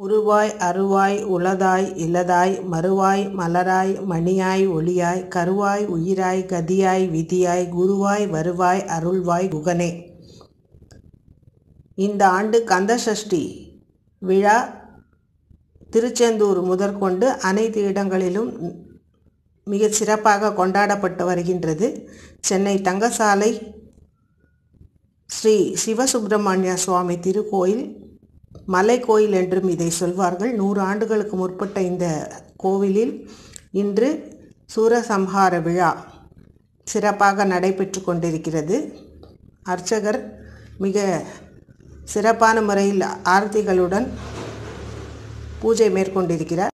உருவாய் அருவாய் உளதாய் இலதாய் மறுவாய் மலராய் மணியாய் ஒளியாய் கருவாய் உயிராய் கதியாய் விதியாய் குருவாய் வருவாய் அருள்வாய் குகனே இந்த ஆண்டு கந்தசஷ்டி விழா திருச்செந்தூர் முதற்கொண்டு அனைத்து இடங்களிலும் மிகச் சிறப்பாக கொண்டாடப்பட்டு வருகின்றது சென்னை தங்கசாலை ஸ்ரீ சிவசுப்பிரமணிய சுவாமி திருக்கோயில் மலைக்கோயில் என்றும் இதை சொல்வார்கள் நூறு ஆண்டுகளுக்கு முற்பட்ட இந்த கோவிலில் இன்று சூரசம்ஹார விழா சிறப்பாக நடைபெற்று கொண்டிருக்கிறது அர்ச்சகர் மிக சிறப்பான முறையில் ஆர்த்திகளுடன் பூஜை மேற்கொண்டிருக்கிறார்